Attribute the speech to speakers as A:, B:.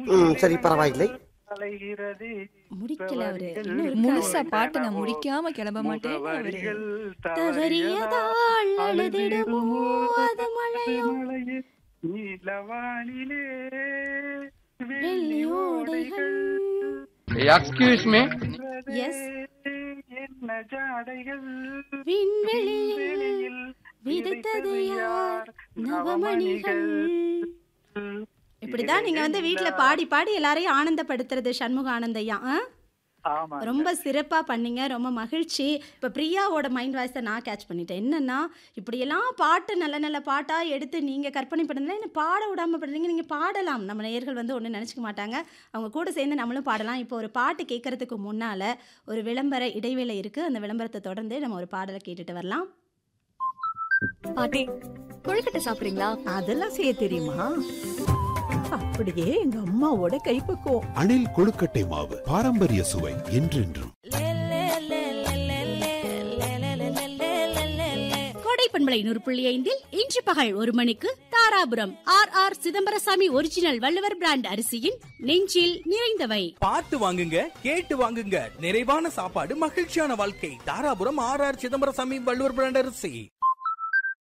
A: ம் சரி பரவாயில்லை
B: அலைகிறது
C: முடிக்கல அவரு இன்னும் இருக்காரு.
D: முழுசா பாட்டு நான் முடிக்காம கிளம்ப மாட்டேன் அவரு
B: வரிகள்
C: தவறியதால் அழுதிடுமோ அது மழையோ
B: மழையே நீலவானிலே
C: வெள்ளி ஓடைகள்
E: எக்ஸ்கியூஸ் மீ
C: Yes.
B: என்ன ஜாடைகள்
C: விண்வெளியில்
B: வெளியில்
C: விதைத்தது யார் நவமணிகள் இப்படிதான் நீங்க வந்து வீட்ல பாடி பாடி எல்லாரையும் ஆனந்தப்படுத்துறது சண்முக ஆனந்தையா ஆ?
B: ஆமா
C: ரொம்ப சிறப்பா பண்ணீங்க ரொம்ப மகிழ்ச்சி இப்ப பிரியாவோட மைண்ட் வாய்ஸை நான் கேட்ச் பண்ணிட்டேன் என்னன்னா இப்படியெல்லாம் பாட்டு நல்ல நல்ல பாட்டா எடுத்து நீங்க கற்பனை பண்ணுறதுல என்ன பாட விடாம பண்றீங்க நீங்க பாடலாம் நம்ம நேயர்கள் வந்து ஒன்றும் நினைச்சுக்க மாட்டாங்க அவங்க கூட சேர்ந்து நம்மளும் பாடலாம் இப்போ ஒரு பாட்டு கேட்கறதுக்கு முன்னால ஒரு விளம்பர இடைவேளை இருக்கு அந்த விளம்பரத்தை தொடர்ந்து நம்ம ஒரு பாடலை கேட்டுட்டு வரலாம்
D: பாட்டி கொழுக்கட்டை சாப்பிடுறீங்களா
F: அதெல்லாம் செய்ய தெரியுமா அப்படியே எங்க அம்மாவோட கைப்பக்குவம்
G: அணில் கொழுக்கட்டை மாவு பாரம்பரிய சுவை என்றென்றும்
H: கோடை பண்பலை நூறு புள்ளி ஐந்தில் இன்று பகல் ஒரு மணிக்கு Dharapuram R R Chidambarasamy original Valluvar brand அரிசியின் நெஞ்சில் நிறைந்தவை
I: பார்த்து வாங்குங்க கேட்டு வாங்குங்க நிறைவான சாப்பாடு மகிழ்ச்சியான வாழ்க்கை Dharapuram R R Chidambarasamy Valluvar brand அரிசி